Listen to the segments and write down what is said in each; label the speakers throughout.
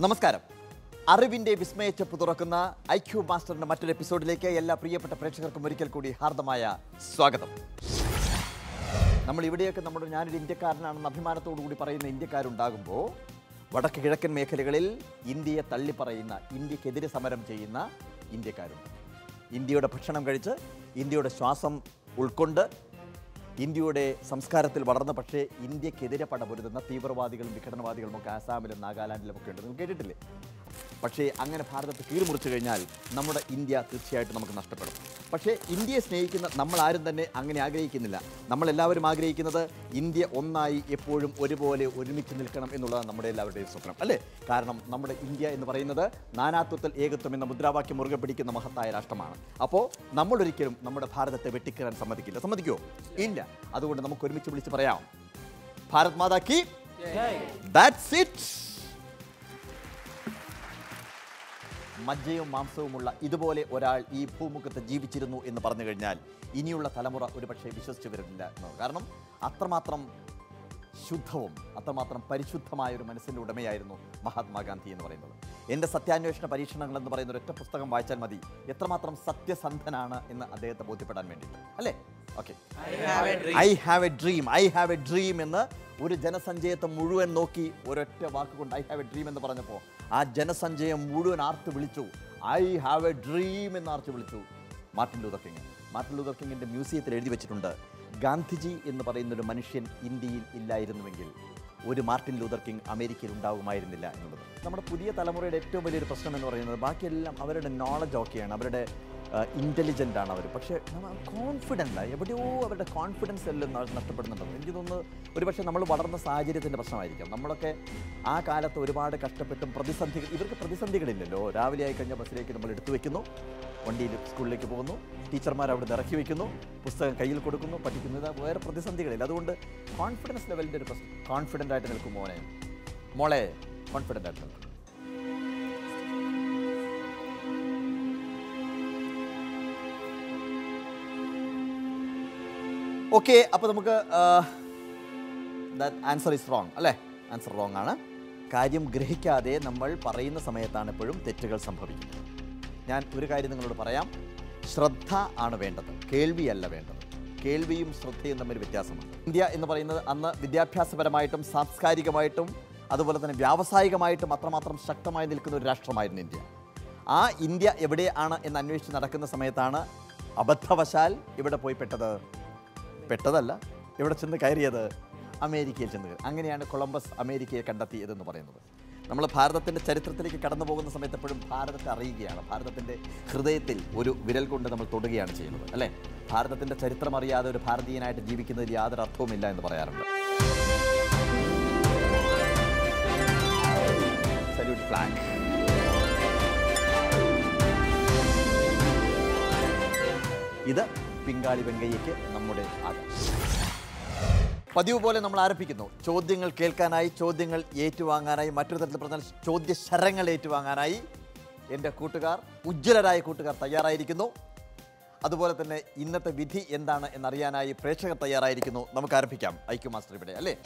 Speaker 1: നമസ്കാരം അറിവിന്റെ വിസ്മയച്ചപ്പ് തുറക്കുന്ന ഐ ക്യു മാസ്റ്ററിന്റെ മറ്റൊരു എപ്പിസോഡിലേക്ക് എല്ലാ പ്രിയപ്പെട്ട പ്രേക്ഷകർക്കും ഒരിക്കൽ കൂടി ഹാർദമായ സ്വാഗതം നമ്മൾ ഇവിടെയൊക്കെ നമ്മുടെ ഞാനൊരു ഇന്ത്യക്കാരനാണെന്ന് അഭിമാനത്തോടു കൂടി പറയുന്ന ഇന്ത്യക്കാരുണ്ടാകുമ്പോൾ വടക്ക് കിഴക്കൻ മേഖലകളിൽ ഇന്ത്യയെ തള്ളിപ്പറയുന്ന ഇന്ത്യക്കെതിരെ സമരം ചെയ്യുന്ന ഇന്ത്യക്കാരുണ്ട് ഇന്ത്യയുടെ ഭക്ഷണം കഴിച്ച് ഇന്ത്യയുടെ ശ്വാസം ഉൾക്കൊണ്ട് ഇന്ത്യയുടെ സംസ്കാരത്തിൽ വളർന്ന പക്ഷേ ഇന്ത്യക്കെതിരെ പടപൊരുതുന്ന തീവ്രവാദികളും വിഘടനവാദികളും ഒക്കെ ആസാമിലും നാഗാലാൻഡിലും ഒക്കെ ഉണ്ട് നിങ്ങൾ കേട്ടിട്ടില്ലേ പക്ഷേ അങ്ങനെ ഭാരതത്തെ കീഴ്മുറിച്ചു കഴിഞ്ഞാൽ നമ്മുടെ ഇന്ത്യ തീർച്ചയായിട്ടും നമുക്ക് നഷ്ടപ്പെടും പക്ഷേ ഇന്ത്യയെ സ്നേഹിക്കുന്ന നമ്മൾ ആരും തന്നെ അങ്ങനെ ആഗ്രഹിക്കുന്നില്ല നമ്മളെല്ലാവരും ആഗ്രഹിക്കുന്നത് ഇന്ത്യ ഒന്നായി എപ്പോഴും ഒരുപോലെ ഒരുമിച്ച് നിൽക്കണം എന്നുള്ളതാണ് നമ്മുടെ എല്ലാവരുടെയും സ്വപ്നം അല്ലേ കാരണം നമ്മുടെ ഇന്ത്യ എന്ന് പറയുന്നത് നാനാത്വത്തിൽ ഏകത്വം എന്ന മുദ്രാവാക്യം മുറുകെ പിടിക്കുന്ന മഹത്തായ രാഷ്ട്രമാണ് അപ്പോൾ നമ്മളൊരിക്കലും നമ്മുടെ ഭാരതത്തെ വെട്ടിക്കീറാൻ സമ്മതിക്കില്ല സമ്മതിക്കുമോ ഇല്ല അതുകൊണ്ട് നമുക്ക് ഒരുമിച്ച് വിളിച്ച് പറയാം ഭാരത് മാതാ കി ദാറ്റ്സ് ഇറ്റ് മജ്ജയും മാംസവുമുള്ള ഇതുപോലെ ഒരാൾ ഈ ഭൂമുഖത്ത് ജീവിച്ചിരുന്നു എന്ന് പറഞ്ഞു കഴിഞ്ഞാൽ ഇനിയുള്ള തലമുറ ഒരുപക്ഷെ വിശ്വസിച്ചു വരുന്നില്ല എന്നാണ് കാരണം അത്രമാത്രം ശുദ്ധവും അത്രമാത്രം പരിശുദ്ധമായ ഒരു മനസ്സിൻ്റെ ഉടമയായിരുന്നു മഹാത്മാഗാന്ധി എന്ന് പറയുന്നത് എൻ്റെ സത്യാന്വേഷണ പരീക്ഷണങ്ങൾ എന്ന് പറയുന്ന ഒരൊറ്റ പുസ്തകം വായിച്ചാൽ മതി എത്രമാത്രം സത്യസന്ധനാണ് എന്ന് അദ്ദേഹത്തെ ബോധ്യപ്പെടാൻ വേണ്ടിയിട്ട് അല്ലേ okay I have a dream I have a dream എന്ന് ഒരു ജനസഞ്ചയത്തെ മുഴുവൻ നോക്കി ഒരൊറ്റ വാക്കുകൊണ്ട് ഐ ഹാവ് എ ഡ്രീം എന്ന് പറഞ്ഞപ്പോൾ ആ ജനസഞ്ചയം മുഴുവൻ ആർത്ത് വിളിച്ചു ഐ ഹാവ് എ ഡ്രീം എന്ന് ആർത്ത് വിളിച്ചു Martin Luther King Martin Luther കിങ്ങിൻ്റെ മ്യൂസിയത്തിൽ എഴുതി വെച്ചിട്ടുണ്ട് ഗാന്ധിജി എന്ന് പറയുന്ന ഒരു മനുഷ്യൻ ഇന്ത്യയിൽ ഇല്ലായിരുന്നുവെങ്കിൽ ഒരു മാർട്ടിൻ ലൂതർ കിങ് അമേരിക്കയിൽ ഉണ്ടാകുമായിരുന്നില്ല എന്നുള്ളത് നമ്മുടെ പുതിയ തലമുറയുടെ ഏറ്റവും വലിയൊരു പ്രശ്നം എന്ന് പറയുന്നത് ബാക്കിയെല്ലാം അവരുടെ നോളജ് ഓക്കെയാണ് അവരുടെ ഇൻ്റലിജൻ്റ് ആണ് അവർ പക്ഷേ കോൺഫിഡൻ്റ് എവിടെയോ അവരുടെ കോൺഫിഡൻസ് എല്ലാം ന- നഷ്ടപ്പെടുന്നുണ്ടെന്ന് എനിക്ക് തോന്നുന്നു ഒരുപക്ഷെ നമ്മൾ വളർന്ന സാഹചര്യത്തിൻ്റെ പ്രശ്നമായിരിക്കാം നമ്മളൊക്കെ ആ കാലത്ത് ഒരുപാട് കഷ്ടപ്പെട്ടും പ്രതിസന്ധികൾ ഇവർക്ക് പ്രതിസന്ധികളില്ലല്ലോ രാവിലെ ആയി കഴിഞ്ഞാൽ ബസ്സിലേക്ക് നമ്മൾ എടുത്തു വെക്കുന്നു വണ്ടിയിൽ സ്കൂളിലേക്ക് പോകുന്നു ടീച്ചർമാർ അവിടെ നിന്ന് ഇറക്കി വെക്കുന്നു പുസ്തകം കയ്യിൽ കൊടുക്കുന്നു പഠിക്കുന്നു ഇത് വേറെ പ്രതിസന്ധികളില്ല അതുകൊണ്ട് കോൺഫിഡൻസ് ലെവലിൻ്റെ ഒരു പ്രശ്നം കോൺഫിഡൻ്റ് ആയിട്ട് നിൽക്കും മോനെ മോളെ കോൺഫിഡൻ്റ് ആയിട്ട് നിൽക്കും ഓക്കെ അപ്പോൾ നമുക്ക് ആൻസർ ഇസ് റോങ് അല്ലേ ആൻസർ റോങ് ആണ് കാര്യം ഗ്രഹിക്കാതെ നമ്മൾ പറയുന്ന സമയത്താണ് എപ്പോഴും തെറ്റുകൾ സംഭവിക്കുന്നത് ഞാൻ ഒരു കാര്യം നിങ്ങളോട് പറയാം ശ്രദ്ധ ആണ് വേണ്ടത് കേൾവിയല്ല വേണ്ടത് കേൾവിയും ശ്രദ്ധയും തമ്മിൽ വ്യത്യാസമാണ് ഇന്ത്യ എന്ന് പറയുന്നത് അന്ന് വിദ്യാഭ്യാസപരമായിട്ടും സാംസ്കാരികമായിട്ടും അതുപോലെ തന്നെ വ്യാവസായികമായിട്ടും അത്രമാത്രം ശക്തമായി നിൽക്കുന്ന ഒരു രാഷ്ട്രമായിരുന്നു ഇന്ത്യ ആ ഇന്ത്യ എവിടെയാണ് എന്ന് അന്വേഷിച്ച് നടക്കുന്ന സമയത്താണ് അബദ്ധവശാൽ ഇവിടെ പോയി പെട്ടത് പെട്ടതല്ല ഇവിടെ ചെന്ന് കയറിയത് അമേരിക്കയിൽ ചെന്ന് കയറി. അങ്ങനെയാണ് കൊളംബസ് അമേരിക്കയെ കണ്ടെത്തിയതെന്ന് പറയുന്നത് നമ്മൾ ഭാരതത്തിൻ്റെ ചരിത്രത്തിലേക്ക് കടന്നു പോകുന്ന സമയത്ത് എപ്പോഴും ഭാരതത്തെ അറിയുകയാണ് ഭാരതത്തിൻ്റെ ഹൃദയത്തിൽ ഒരു വിരൽ കൊണ്ട് നമ്മൾ തൊടുകയാണ് ചെയ്യുന്നത് അല്ലേ ഭാരതത്തിൻ്റെ ചരിത്രം അറിയാതെ ഒരു ഭാരതീയനായിട്ട് ജീവിക്കുന്നതിൽ യാതൊരു അർത്ഥവുമില്ല എന്ന് പറയാറുണ്ട് സല്യൂട്ട് ഫ്ലാഗ് ഇത് പിങ്കാളി വെങ്കയ്യയ്ക്ക് നമ്മുടെ ആകാശം പതിവ് പോലെ നമ്മൾ ആരംഭിക്കുന്നു ചോദ്യങ്ങൾ കേൾക്കാനായി ചോദ്യങ്ങൾ ഏറ്റുവാങ്ങാനായി മറ്റൊരു തരത്തിൽ പറഞ്ഞാൽ ചോദ്യ ശരങ്ങൾ ഏറ്റുവാങ്ങാനായി എൻ്റെ കൂട്ടുകാർ ഉജ്ജ്വലരായ കൂട്ടുകാർ തയ്യാറായിരിക്കുന്നു അതുപോലെ തന്നെ ഇന്നത്തെ വിധി എന്താണ് എന്നറിയാനായി പ്രേക്ഷകർ തയ്യാറായിരിക്കുന്നു നമുക്ക് ആരംഭിക്കാം ഐക്യു മാസ്റ്റർ ഇവിടെ അല്ലേ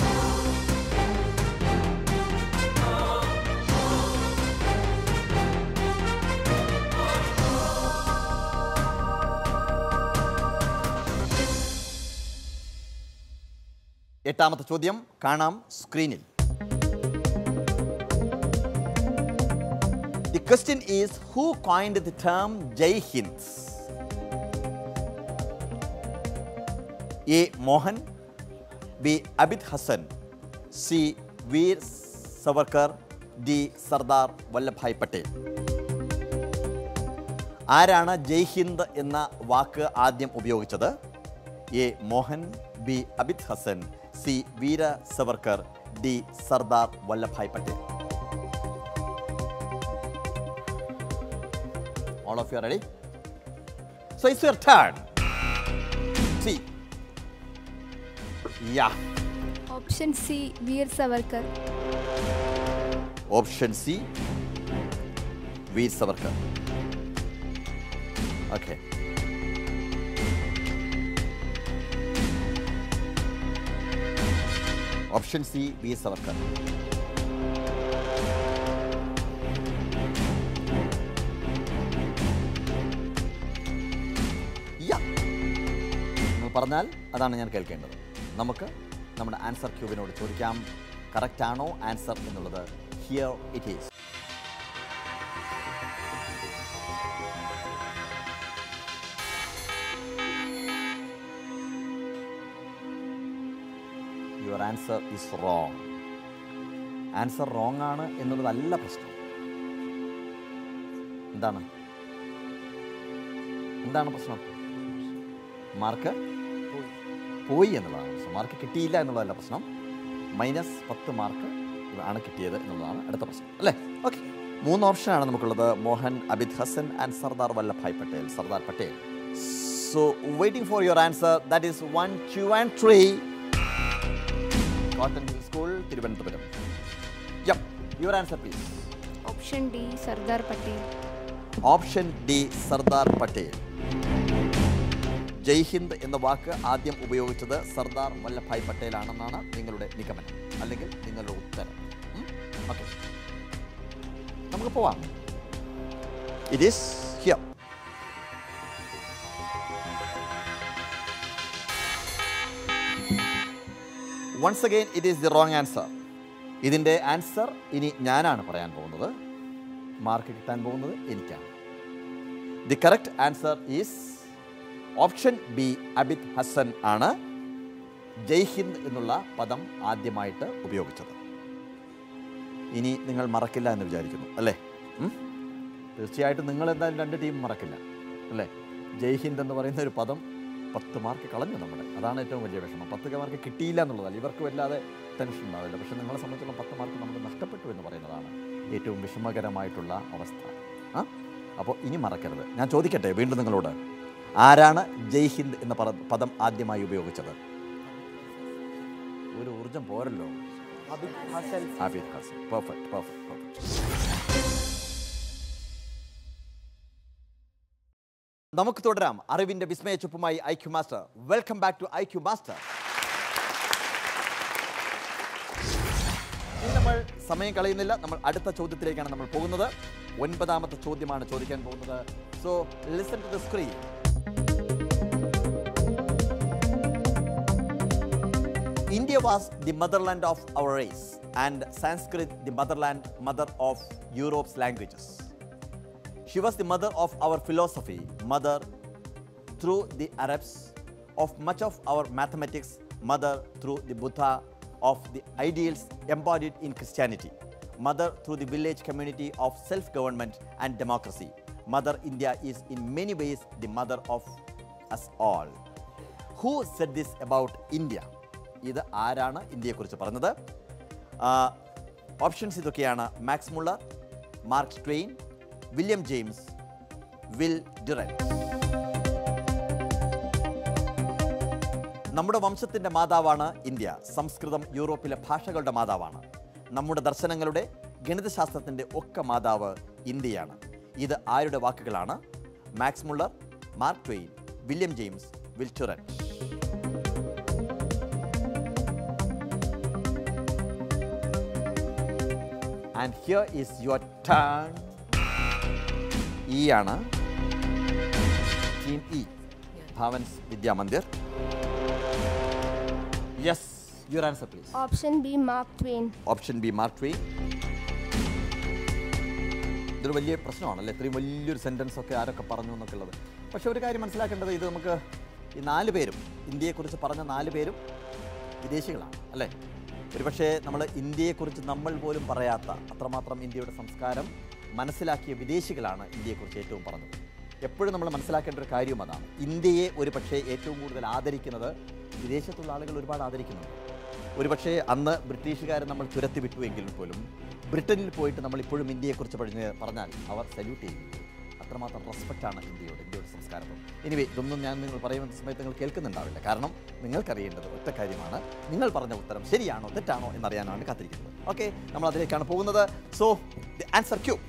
Speaker 1: എട്ടാമത്തെ ചോദ്യം കാണാം സ്ക്രീനിൽ the question is who coined the term Jai Hind A Mohan B Abid Hasan C Veer Savarkar D Sardar Vallabhbhai Patel ആരാണ് ജയ് ഹിന്ദ് എന്ന വാക്ക് ആദ്യം ഉപയോഗിച്ചത് A Mohan B Abid Hasan C Veera Savarkar D Sardar Vallabhbhai Patel all of you ready so it's your turn C yeah
Speaker 2: option C Veer Savarkar
Speaker 1: option C Veer Savarkar okay option C Veer Savarkar പറഞ്ഞാൽ അതാണ് ഞാൻ കേൾക്കേണ്ടത് നമുക്ക് നമ്മുടെ ആൻസർ ക്യൂബിനോട് ചോദിക്കാം കറക്റ്റ് ആണോ ആൻസർ എന്നുള്ളത് here it is your answer is wrong answer wrong ആണ് എന്നുള്ളതല്ല പ്രശ്നം എന്താണ് എന്താണ് പ്രശ്നം മാർക്ക് പോയി എന്നുള്ളതാണ് പ്രശ്നം മാർക്ക് കിട്ടിയില്ല എന്നുള്ളതല്ല പ്രശ്നം മൈനസ് പത്ത് മാർക്ക് ആണ് കിട്ടിയത് എന്നുള്ളതാണ് അടുത്ത പ്രശ്നം അല്ലേ ഓക്കെ മൂന്ന് ഓപ്ഷനാണ് നമുക്കുള്ളത് Mohan Abid Hasan and Sardar Vallabhbhai Patel Sardar Patel so waiting for your answer that is one two and three Cotton Hill school Thiruvananthapuram യം your answer please
Speaker 2: option D Sardar Patel
Speaker 1: option D Sardar Patel Jai Hind എന്ന വാക്ക് ആദ്യം ഉപയോഗിച്ചത് സർദാർ വല്ലഭായ് പട്ടേൽ ആണെന്നാണ് നിങ്ങളുടെ നിഗമനം അല്ലെങ്കിൽ നിങ്ങളുടെ ഉത്തരം ഓക്കെ നമുക്ക് പോവാം it is here once again it is the wrong answer ഇതിൻ്റെ ആൻസർ ഇനി ഞാനാണ് പറയാൻ പോകുന്നത് മാർക്ക് കിട്ടാൻ പോകുന്നത് എനിക്കാണ് the correct answer is option B Abid Hasan ആണ് ജയ് ഹിന്ദ് എന്നുള്ള പദം ആദ്യമായിട്ട് ഉപയോഗിച്ചത് ഇനി നിങ്ങൾ മറക്കില്ല എന്ന് വിചാരിക്കുന്നു അല്ലേ ഉം? തീർച്ചയായിട്ടും നിങ്ങൾ എന്തായാലും രണ്ട് ടീം മറക്കില്ല അല്ലേ ജയ് ഹിന്ദ് എന്ന് പറയുന്ന ഒരു പദം പത്ത് മാർക്ക് കളഞ്ഞു നമ്മുടെ അതാണ് ഏറ്റവും വലിയ വിഷമം പത്ത് മാർക്ക് കിട്ടിയില്ല എന്നുള്ളതല്ല ഇവർക്ക് വല്ലാതെ ടെൻഷൻ ഉണ്ടാവില്ല പക്ഷെ നിങ്ങളെ സംബന്ധിച്ചുള്ള പത്ത് മാർക്ക് നമുക്ക് നഷ്ടപ്പെട്ടു എന്ന് പറയുന്നതാണ് ഏറ്റവും വിഷമകരമായിട്ടുള്ള അവസ്ഥ ആ അപ്പോൾ ഇനി മറക്കരുത് ഞാൻ ചോദിക്കട്ടെ വീണ്ടും നിങ്ങളോട് ആരാണ് ജയ് ഹിന്ദ് എന്ന പറ- പദം ആദ്യമായി ഉപയോഗിച്ചത് ഒരു ഊർജം പോരല്ലോ
Speaker 3: Abid Hasan
Speaker 1: Abid Khasim perfect perfect perfect നമുക്ക് തുടരാം അറിവിന്റെ വിസ്മയ ചുപ്പുമായി I Q master welcome back to I Q master ഇനി നമ്മൾ സമയം കളയുന്നില്ല നമ്മൾ അടുത്ത ചോദ്യത്തിലേക്കാണ് നമ്മൾ പോകുന്നത് ഒൻപതാമത്തെ ചോദ്യമാണ് ചോദിക്കാൻ പോകുന്നത് so listen to the screen India was the motherland of our race, and Sanskrit the motherland, mother of Europe's languages. She was the mother of our philosophy, mother through the Arabs, of much of our mathematics, mother through the Buddha, of the ideals embodied in Christianity, mother through the village community of self government and democracy. Mother India is in many ways the mother of us all. Who said this about India ഇത് ആരാണ് ഇന്ത്യയെക്കുറിച്ച് പറഞ്ഞത് options ഇതൊക്കെയാണ് Max Muller Mark Twain William James Will Durant നമ്മുടെ വംശത്തിൻ്റെ മാതാവാണ് India സംസ്കൃതം യൂറോപ്പിലെ ഭാഷകളുടെ മാതാവാണ് നമ്മുടെ ദർശനങ്ങളുടെ ഗണിതശാസ്ത്രത്തിൻ്റെ ഒക്കെ മാതാവ് ഇന്ത്യയാണ് ഇത് ആരുടെ വാക്കുകളാണ് Max Muller Mark Twain William James Will Durant and here is your turn E ആണ് team E Bhavans Vidyamandir yes your answer please
Speaker 2: option B Mark Twain
Speaker 1: option B Mark Twain ഇതൊരു വലിയ പ്രശ്നമാണല്ലേ ഇത്രയും വലിയൊരു സെൻറ്റൻസ് ഒക്കെ ആരൊക്കെ പറഞ്ഞു എന്നൊക്കെ ഉള്ളത് പക്ഷേ ഒരു കാര്യം മനസ്സിലാക്കേണ്ടത് ഇത് നമുക്ക് ഈ നാല് പേരും ഇന്ത്യയെക്കുറിച്ച് പറഞ്ഞ നാല് പേരും വിദേശികളാണ് അല്ലേ ഒരുപക്ഷേ നമ്മൾ ഇന്ത്യയെക്കുറിച്ച് നമ്മൾ പോലും പറയാത്ത അത്രമാത്രം ഇന്ത്യയുടെ സംസ്കാരം മനസ്സിലാക്കിയ വിദേശികളാണ് ഇന്ത്യയെക്കുറിച്ച് ഏറ്റവും പറഞ്ഞത് എപ്പോഴും നമ്മൾ മനസ്സിലാക്കേണ്ട ഒരു കാര്യം അതാണ് ഇന്ത്യയെ ഒരു പക്ഷേ ഏറ്റവും കൂടുതൽ ആദരിക്കുന്നത് വിദേശത്തുള്ള ആളുകൾ ഒരുപാട് ആദരിക്കുന്നുണ്ട് ഒരുപക്ഷേ അന്ന് ബ്രിട്ടീഷുകാരെ നമ്മൾ തുരത്തി വിട്ടുവെങ്കിൽ പോലും ബ്രിട്ടനിൽ പോയിട്ട് നമ്മൾ ഇപ്പോഴും ഇന്ത്യയെക്കുറിച്ച് പറഞ്ഞ് പറഞ്ഞാൽ അവർ സല്യൂട്ട് ചെയ്യും അത്രമാത്രം റെസ്പെക്റ്റാണ് ഇന്ത്യയോട് ഇന്ത്യയുടെ സംസ്കാരത്തോട് എനിവേ ഇതൊന്നും ഞാൻ നിങ്ങൾ പറയുന്ന സമയത്ത് നിങ്ങൾ കേൾക്കുന്നുണ്ടാവില്ല കാരണം നിങ്ങൾക്കറിയേണ്ടത് ഒറ്റ കാര്യമാണ് നിങ്ങൾ പറഞ്ഞ ഉത്തരം ശരിയാണോ തെറ്റാണോ എന്നറിയാനാണ് കാത്തിരിക്കുന്നത് ഓക്കെ നമ്മൾ അതിലേക്കാണ് പോകുന്നത് so the answer cue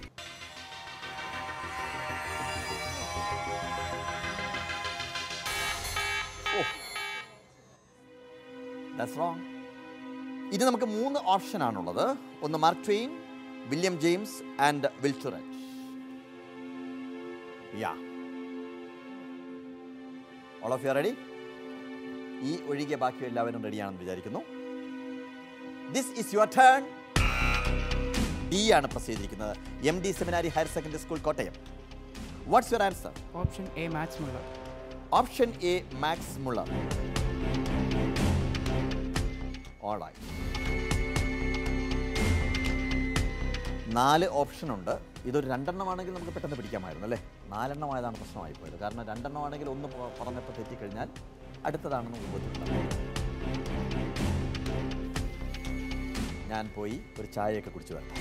Speaker 1: that's wrong ഇനി നമുക്ക് മൂന്ന് ഓപ്ഷൻ ആണുള്ളത് ഒന്ന് Mark Twain William James and Will Durant yeah all of you ready E ഒഴികെ ബാക്കി എല്ലാവരും റെഡിയാണെന്ന് വിചാരിക്കുന്നു this is your turn D ആണ് പ്രസ് ചെയ്തിരിക്കുന്നത് M D seminary higher secondary school Kottayam what's your answer
Speaker 3: option A Max Muller
Speaker 1: option A Max Muller ഓളായി നാല് ഓപ്ഷൻ ഉണ്ട് ഇതൊരു രണ്ടെണ്ണമാണെങ്കിൽ നമുക്ക് പെട്ടെന്ന് പിടിക്കാമായിരുന്നു അല്ലേ നാലെണ്ണമായതാണ് പ്രശ്നമായി പോയത് കാരണം രണ്ടെണ്ണമാണെങ്കിൽ ഒന്ന് പ- പറഞ്ഞപ്പോൾ തെറ്റിക്കഴിഞ്ഞാൽ അടുത്തതാണെന്ന് ബുദ്ധിമുട്ടാണ് ഞാൻ പോയി ഒരു ചായയൊക്കെ കുടിച്ചു വരാം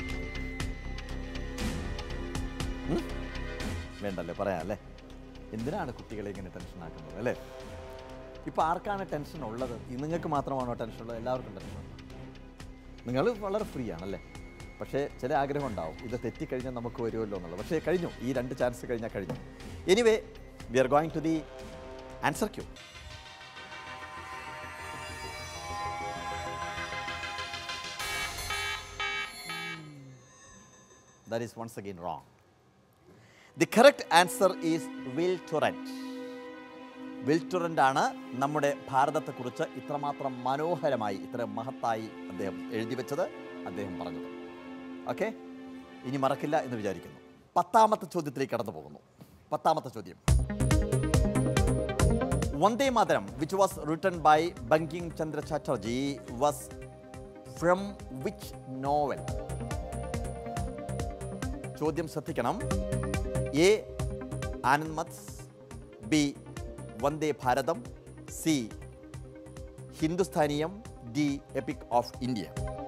Speaker 1: ഉം? വേണ്ടല്ലേ പറയാം അല്ലേ എന്തിനാണ് കുട്ടികളെ ഇങ്ങനെ ടെൻഷൻ ആക്കുന്നത് അല്ലേ ഇപ്പോൾ ആർക്കാണ് ടെൻഷൻ ഉള്ളത് ഈ നിങ്ങൾക്ക് മാത്രമാണോ ടെൻഷൻ ഉള്ളത് എല്ലാവർക്കും ടെൻഷൻ ഉണ്ട് നിങ്ങൾ വളരെ ഫ്രീ ആണല്ലേ പക്ഷേ ചില ആഗ്രഹം ഉണ്ടാവും ഇത് തെറ്റിക്കഴിഞ്ഞാൽ നമുക്ക് വരുമല്ലോ എന്നുള്ളത് പക്ഷേ കഴിഞ്ഞു ഈ രണ്ട് ചാൻസ് കഴിഞ്ഞാൽ കഴിഞ്ഞു anyway we are going to the answer cue that is once again wrong the correct answer is Will Durant Will Durant ആണ് നമ്മുടെ ഭാരതത്തെക്കുറിച്ച് ഇത്രമാത്രം മനോഹരമായി ഇത്ര മഹത്തായി അദ്ദേഹം എഴുതി വെച്ചത് അദ്ദേഹം പറഞ്ഞത് ഓക്കെ ഇനി മറക്കില്ല എന്ന് വിചാരിക്കുന്നു പത്താമത്തെ ചോദ്യത്തിലേക്ക് കടന്നു പോകുന്നു പത്താമത്തെ ചോദ്യം Vande Mataram which was written by Bankim Chandra Chatterjee was from which novel ചോദ്യം ശ്രദ്ധിക്കണം A Anand Math B Vande Bharatam C Hindustaniyam D epic of India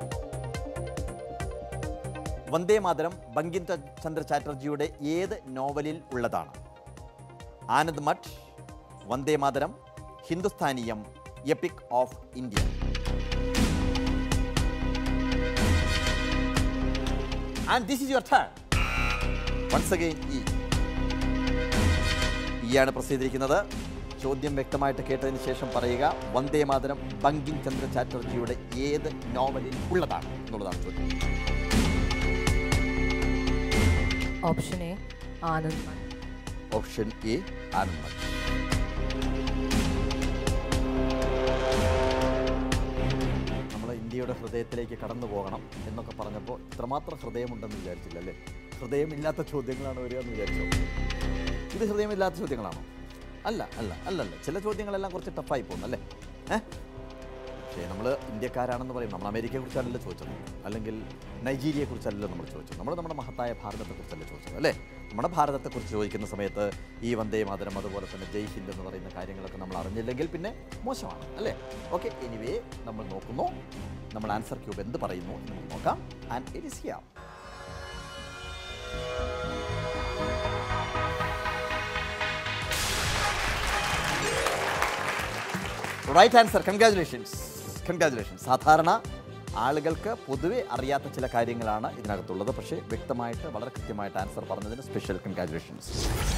Speaker 1: Vande Mataram Bankim Chandra ചാറ്റർജിയുടെ ഏത് നോവലിൽ ഉള്ളതാണ് Anand Math Vande Mataram Hindustaniyam epic of India and this is your turn once again E ഈയാണ് പ്രസിദ്ധീകരിക്കുന്നത് ചോദ്യം വ്യക്തമായിട്ട് കേട്ടതിന് ശേഷം പറയുക വന്ദേ മാതരം ബങ്കിം ചന്ദ്ര ചാറ്റർജിയുടെ ഏത് നോവലിൽ ഉള്ളതാണ് എന്നുള്ളതാണ് ചോദ്യം
Speaker 4: option A Anand Math
Speaker 1: option A Anand നമ്മൾ ഇന്ത്യയുടെ ഹൃദയത്തിലേക്ക് കടന്നു പോകണം എന്നൊക്കെ പറഞ്ഞപ്പോൾ ഇത്രമാത്രം ഹൃദയമുണ്ടെന്ന് വിചാരിച്ചില്ല അല്ലേ ഹൃദയമില്ലാത്ത ചോദ്യങ്ങളാണ് വരിക എന്ന് വിചാരിച്ചോ ഇത് ഹൃദയമില്ലാത്ത ചോദ്യങ്ങളാണോ അല്ല അല്ല അല്ലല്ല ചില ചോദ്യങ്ങളെല്ലാം കുറച്ച് ടഫായി പോകുന്നു അല്ലേ ഏഹ് പക്ഷേ നമ്മൾ ഇന്ത്യക്കാരാണെന്ന് പറയും നമ്മൾ അമേരിക്കയെ കുറിച്ചല്ലല്ലോ ചോദിച്ചത് അല്ലെങ്കിൽ നൈജീരിയയെ കുറിച്ചല്ലല്ലോ നമ്മൾ ചോദിച്ചത് നമ്മൾ നമ്മുടെ മഹത്തായ ഭാരതത്തെക്കുറിച്ചല്ലേ ചോദിച്ചത് അല്ലേ നമ്മുടെ ഭാരതത്തെക്കുറിച്ച് ചോദിക്കുന്ന സമയത്ത് ഈ വന്ദേ മാതരം അതുപോലെ തന്നെ ജയ് ഹിന്ദ് എന്ന് പറയുന്ന കാര്യങ്ങളൊക്കെ നമ്മൾ അറിഞ്ഞില്ലെങ്കിൽ പിന്നെ മോശമാണ് അല്ലേ ഓക്കെ എനിവേ നമ്മൾ നോക്കുന്നു നമ്മൾ ആൻസർ ക്യൂബ് എന്ത് പറയുന്നു എന്ന് നമുക്ക് നോക്കാം and it is here right answer congratulations congratulations സാധാരണ ആളുകൾക്ക് പൊതുവെ അറിയാത്ത ചില കാര്യങ്ങളാണ് ഇതിനകത്തുള്ളത് പക്ഷേ വ്യക്തമായിട്ട് വളരെ കൃത്യമായിട്ട് ആൻസർ പറഞ്ഞതിന് സ്പെഷ്യൽ കൺഗ്രാചുലേഷൻസ്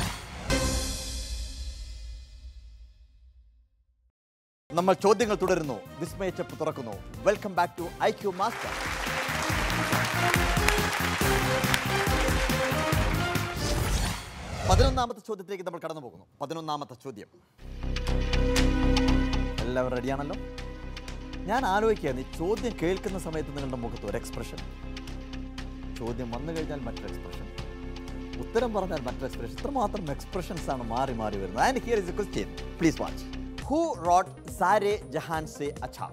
Speaker 1: നമ്മൾ ചോദ്യങ്ങൾ തുടരുന്നു വിസ്മയ ചെപ്പ് തുറക്കുന്നു welcome back to I Q master പതിനൊന്നാമത്തെ ചോദ്യത്തിലേക്ക് നമ്മൾ കടന്നു പോകുന്നു പതിനൊന്നാമത്തെ ചോദ്യം എല്ലാവരും റെഡിയാണല്ലോ ഞാൻ ആലോചിക്കുകയാണ് ഈ ചോദ്യം കേൾക്കുന്ന സമയത്ത് നിങ്ങളുടെ മുഖത്ത് ഒരു എക്സ്പ്രഷൻ ചോദ്യം വന്നു കഴിഞ്ഞാൽ മറ്റൊരു എക്സ്പ്രഷൻ ഉത്തരം പറഞ്ഞാൽ മറ്റൊരു എക്സ്പ്രഷൻ ഇത്രമാത്രം എക്സ്പ്രഷൻസ് ആണ് മാറി മാറി വരുന്നത് and here is a question please watch who wrote Sare Jahan Se Achha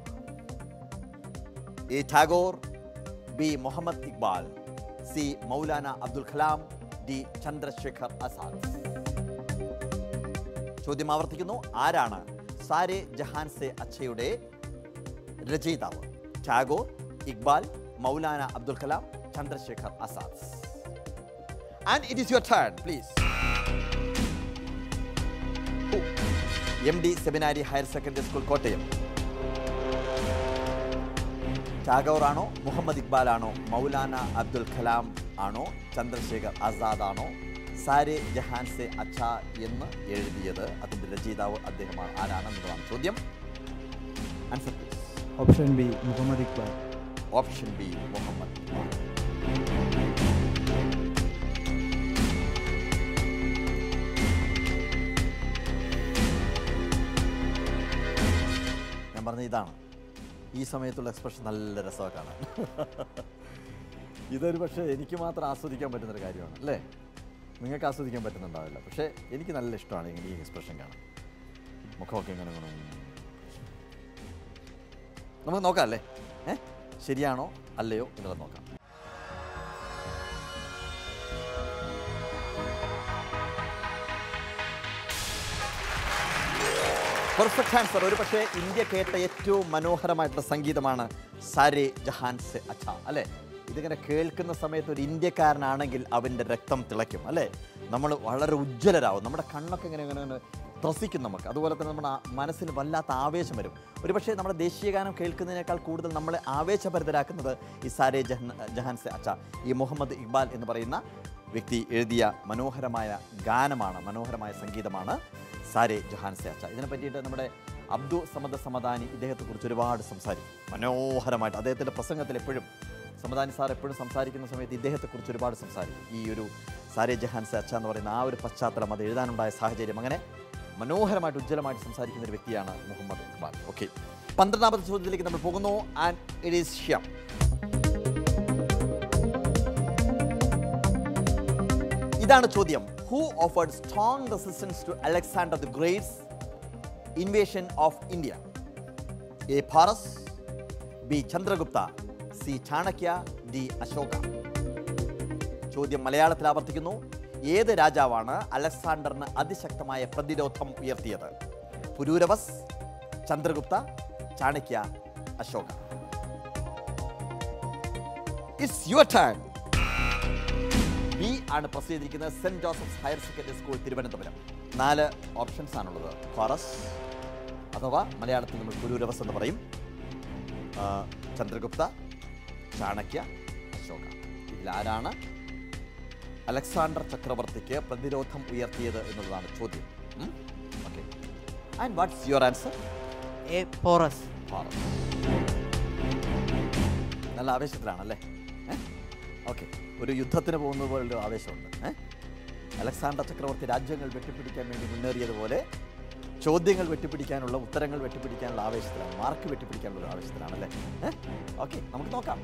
Speaker 1: A Tagore B Muhammad Iqbal C Maulana Abdul Kalam D Chandrashekhar Azad ചോദ്യം ആവർത്തിക്കുന്നു ആരാണ് സാരെ ജഹാൻ സെ അച്ഛയുടെ രചയിതാവ് Tagore Iqbal Maulana Abdul Kalam Chandrashekhar Azad and it is your turn please M D seminary higher secondary school Kottayam Tagore ആണോ മുഹമ്മദ് ഇക്ബാൽ ആണോ മൗലാന അബ്ദുൽ കലാം ആണോ ചന്ദ്രശേഖർ ആസാദ് ആണോ സാരെ ജഹാൻ സെ അച്ഛ എന്ന് എഴുതിയത് അതിൻ്റെ രചയിതാവ് അദ്ദേഹമാണ് ആരാണെന്നുള്ളതാണ് ചോദ്യം answer please
Speaker 3: option B Muhammad Iqbal
Speaker 1: option B Muhammad Iqbal പറഞ്ഞ ഇതാണ് ഈ സമയത്തുള്ള എക്സ്പ്രഷൻ നല്ല രസമാണ് കാണാൻ ഇതൊരു പക്ഷേ എനിക്ക് മാത്രം ആസ്വദിക്കാൻ പറ്റുന്നൊരു കാര്യമാണ് അല്ലേ നിങ്ങൾക്ക് ആസ്വദിക്കാൻ പറ്റുന്നുണ്ടാവില്ല പക്ഷേ എനിക്ക് നല്ല ഇഷ്ടമാണ് ഇങ്ങനെ ഈ എക്സ്പ്രഷൻ കാണാൻ മുഖമൊക്കെ ഇങ്ങനെ ഇങ്ങനെ നമുക്ക് നോക്കാം അല്ലേ ഏ ശരിയാണോ അല്ലയോ എന്നുള്ളത് നോക്കാം പെർഫെക്റ്റ് ആൻസർ ഒരു പക്ഷേ ഇന്ത്യ കേട്ട ഏറ്റവും മനോഹരമായിട്ടുള്ള സംഗീതമാണ് സാരെ ജഹാൻ സെ അച്ഛ അല്ലേ ഇതിങ്ങനെ കേൾക്കുന്ന സമയത്ത് ഒരു ഇന്ത്യക്കാരനാണെങ്കിൽ അവൻ്റെ രക്തം തിളയ്ക്കും അല്ലേ നമ്മൾ വളരെ ഉജ്ജ്വലരാകും നമ്മുടെ കണ്ണൊക്കെ ഇങ്ങനെ ഇങ്ങനെ ഇങ്ങനെ ത്രസിക്കും നമുക്ക് അതുപോലെ തന്നെ നമ്മുടെ ആ മനസ്സിന് വല്ലാത്ത ആവേശം വരും ഒരുപക്ഷെ നമ്മുടെ ദേശീയ ഗാനം കേൾക്കുന്നതിനേക്കാൾ കൂടുതൽ നമ്മളെ ആവേശഭരിതരാക്കുന്നത് ഈ സാരെ ജഹൻ ജഹാൻ സെ അച്ഛ ഈ മുഹമ്മദ് ഇക്ബാൽ എന്ന് പറയുന്ന വ്യക്തി എഴുതിയ മനോഹരമായ ഗാനമാണ് മനോഹരമായ സംഗീതമാണ് സാരെ ജഹാൻ സെ അച്ഛ ഇതിനെ പറ്റിയിട്ട് നമ്മുടെ അബ്ദു സമദ സമദാനി ഇദ്ദേഹത്തെക്കുറിച്ച് ഒരുപാട് സംസാരിക്കും മനോഹരമായിട്ട് അദ്ദേഹത്തിൻ്റെ പ്രസംഗത്തിൽ എപ്പോഴും സമദാനി സാർ എപ്പോഴും സംസാരിക്കുന്ന സമയത്ത് ഇദ്ദേഹത്തെക്കുറിച്ച് ഒരുപാട് സംസാരിക്കും ഈ ഒരു സാരെ ജഹാൻ സെ അച്ഛ എന്ന് പറയുന്ന ആ ഒരു പശ്ചാത്തലം അത് എഴുതാനുണ്ടായ സാഹചര്യം അങ്ങനെ മനോഹരമായിട്ട് ഉജ്ജ്വലമായിട്ട് സംസാരിക്കുന്ന ഒരു വ്യക്തിയാണ് മുഹമ്മദ് ഇക്ബാൽ ഓക്കെ പന്ത്രണ്ടാമത്തെ ചോദ്യത്തിലേക്ക് നമ്മൾ പോകുന്നു ആൻഡ് ഇറ്റ് ഈസ് ഷ്യം ഇതാണ് ചോദ്യം who offered strong resistance to Alexander the Great's invasion of India A Porus B Chandragupta C Chanakya D Ashoka ചോദ്യം മലയാളത്തിൽ ആവർത്തിക്കുന്നു ഏത് രാജാവാണ് അലക്സാണ്ടറിന് അതിശക്തമായ പ്രതിരോധം ഉയർത്തിയത് Pururavas Chandragupta Chanakya Ashoka it's your time B ആണ് പ്രസ് ചെയ്തിരിക്കുന്നത് Saint Joseph's higher secondary school Thiruvananthapuram നാല് ഓപ്ഷൻസ് ആണുള്ളത് ഫാറസ് അഥവാ മലയാളത്തിൽ നമ്മൾ പുരൂരവസ് എന്ന് പറയും ആ, ചന്ദ്രഗുപ്ത ചാണക്യ അശോക ഇതിലാരാണ് അലക്സാണ്ടർ ചക്രവർത്തിക്ക് പ്രതിരോധം ഉയർത്തിയത് എന്നുള്ളതാണ് ചോദ്യം okay and what's your answer
Speaker 3: A Porus
Speaker 1: Porus നല്ല ആവേശത്തിലാണല്ലേ ഓക്കെ ഒരു യുദ്ധത്തിന് പോകുന്നത് പോലൊരു ആവേശമുണ്ട് ഏ? അലക്സാണ്ടർ ചക്രവർത്തി രാജ്യങ്ങൾ വെട്ടിപ്പിടിക്കാൻ വേണ്ടി മുന്നേറിയതുപോലെ ചോദ്യങ്ങൾ വെട്ടിപ്പിടിക്കാനുള്ള ഉത്തരങ്ങൾ വെട്ടിപ്പിടിക്കാനുള്ള ആവേശത്തിലാണ് മാർക്ക് വെട്ടിപ്പിടിക്കാനുള്ള ഒരു ആവേശത്തിലാണല്ലേ ഓക്കെ നമുക്ക് നോക്കാം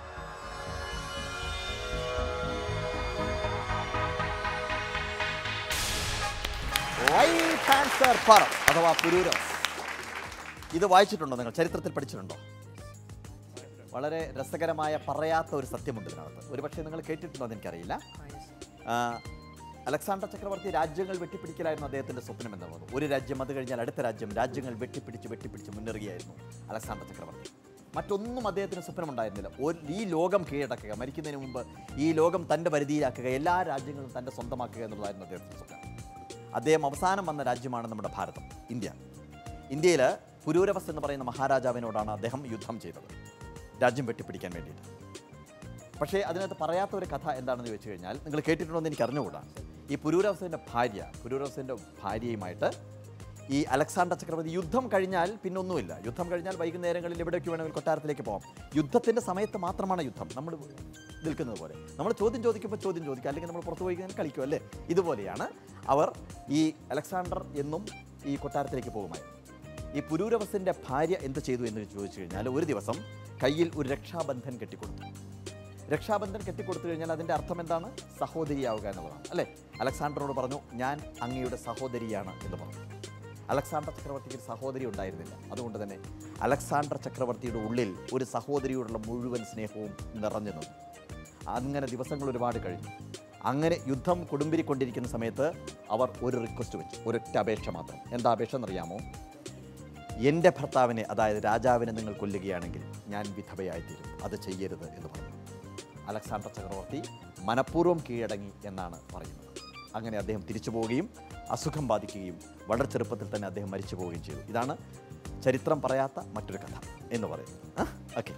Speaker 1: റൈറ്റ് ആൻസർ ഫറം അഥവാ പുരൂരം ഇത് വായിച്ചിട്ടുണ്ടോ നിങ്ങൾ ചരിത്രത്തിൽ പഠിച്ചിട്ടുണ്ടോ വളരെ രസകരമായ പറയാത്ത ഒരു സത്യമുണ്ട് ഇതിനകത്ത് ഒരുപക്ഷെ നിങ്ങൾ കേട്ടിട്ടുണ്ടോ എന്ന് എനിക്കറിയില്ല ആ, അലക്സാണ്ടർ ചക്രവർത്തി രാജ്യങ്ങൾ വെട്ടിപ്പിടിക്കലായിരുന്നു അദ്ദേഹത്തിൻ്റെ സ്വപ്നം എന്നുള്ളത് ഒരു രാജ്യം അത് കഴിഞ്ഞാൽ അടുത്ത രാജ്യം രാജ്യങ്ങൾ വെട്ടിപ്പിടിച്ച് വെട്ടിപ്പിടിച്ച് മുന്നേറുകയായിരുന്നു അലക്സാണ്ടർ ചക്രവർത്തി മറ്റൊന്നും അദ്ദേഹത്തിന് സ്വപ്നമുണ്ടായിരുന്നില്ല ഒരു ഈ ലോകം കീഴടക്കുക മരിക്കുന്നതിന് മുമ്പ് ഈ ലോകം തൻ്റെ പരിധിയിലാക്കുക എല്ലാ രാജ്യങ്ങളും തൻ്റെ സ്വന്തമാക്കുക എന്നുള്ളതായിരുന്നു അദ്ദേഹത്തിൻ്റെ സ്വപ്നം അദ്ദേഹം അവസാനം വന്ന രാജ്യമാണ് നമ്മുടെ ഭാരതം ഇന്ത്യ ഇന്ത്യയിൽ പുരൂരവസ് എന്ന് പറയുന്ന മഹാരാജാവിനോടാണ് അദ്ദേഹം യുദ്ധം ചെയ്തത് രാജ്യം വെട്ടിപ്പിടിക്കാൻ വേണ്ടിയിട്ട് പക്ഷേ അതിനകത്ത് പറയാത്ത ഒരു കഥ എന്താണെന്ന് ചോദിച്ചു കഴിഞ്ഞാൽ നിങ്ങൾ കേട്ടിട്ടുണ്ടോ എന്ന് എനിക്ക് അറിഞ്ഞുകൂടാ ഈ പുരൂരവസൻ്റെ ഭാര്യ പുരൂരവസൻ്റെ ഭാര്യയുമായിട്ട് ഈ അലക്സാണ്ടർ ചക്രവർത്തി യുദ്ധം കഴിഞ്ഞാൽ പിന്നെ ഒന്നുമില്ല യുദ്ധം കഴിഞ്ഞാൽ വൈകുന്നേരങ്ങളിൽ എവിടേക്ക് വേണമെങ്കിൽ കൊട്ടാരത്തിലേക്ക് പോകാം യുദ്ധത്തിൻ്റെ സമയത്ത് മാത്രമാണ് യുദ്ധം നമ്മൾ നിൽക്കുന്നത് പോലെ നമ്മൾ ചോദ്യം ചോദിക്കുമ്പോൾ ചോദ്യം ചോദിക്കുക അല്ലെങ്കിൽ നമ്മൾ പുറത്ത് പോയി കഴിഞ്ഞാൽ കളിക്കും അല്ലേ ഇതുപോലെയാണ് അവർ ഈ അലക്സാണ്ടർ എന്നും ഈ കൊട്ടാരത്തിലേക്ക് പോകുമായിരുന്നു ഈ പുരൂരവസിൻ്റെ ഭാര്യ എന്ത് ചെയ്തു എന്ന് ചോദിച്ചു കഴിഞ്ഞാൽ ഒരു ദിവസം കയ്യിൽ ഒരു രക്ഷാബന്ധൻ കെട്ടിക്കൊടുത്തു രക്ഷാബന്ധൻ കെട്ടിക്കൊടുത്തു കഴിഞ്ഞാൽ അതിൻ്റെ അർത്ഥം എന്താണ് സഹോദരിയാവുക എന്നുള്ളതാണ് അല്ലേ അലക്സാണ്ടറോട് പറഞ്ഞു ഞാൻ അങ്ങയുടെ സഹോദരിയാണ് എന്ന് പറഞ്ഞു അലക്സാണ്ടർ ചക്രവർത്തിക്ക് ഒരു സഹോദരി ഉണ്ടായിരുന്നില്ല അതുകൊണ്ട് തന്നെ അലക്സാണ്ടർ ചക്രവർത്തിയുടെ ഉള്ളിൽ ഒരു സഹോദരിയോടുള്ള മുഴുവൻ സ്നേഹവും നിറഞ്ഞു നിന്നു അങ്ങനെ ദിവസങ്ങൾ ഒരുപാട് കഴിഞ്ഞു അങ്ങനെ യുദ്ധം കൊടുമ്പിരിക്കൊണ്ടിരിക്കുന്ന സമയത്ത് അവർ ഒരു റിക്വസ്റ്റ് വെച്ചു ഒരൊറ്റ അപേക്ഷ മാത്രം എന്താ അപേക്ഷ എന്നറിയാമോ എൻ്റെ ഭർത്താവിനെ അതായത് രാജാവിനെ നിങ്ങൾ കൊല്ലുകയാണെങ്കിൽ ഞാൻ വിധവയായിത്തീരും അത് ചെയ്യരുത് എന്ന് പറഞ്ഞു അലക്സാണ്ടർ ചക്രവർത്തി മനഃപൂർവ്വം കീഴടങ്ങി എന്നാണ് പറയുന്നത് അങ്ങനെ അദ്ദേഹം തിരിച്ചു പോവുകയും അസുഖം ബാധിക്കുകയും വളരെ ചെറുപ്പത്തിൽ തന്നെ അദ്ദേഹം മരിച്ചു പോവുകയും ചെയ്തു ഇതാണ് ചരിത്രം പറയാത്ത മറ്റൊരു കഥ എന്ന് പറയുന്നത് ഓക്കെ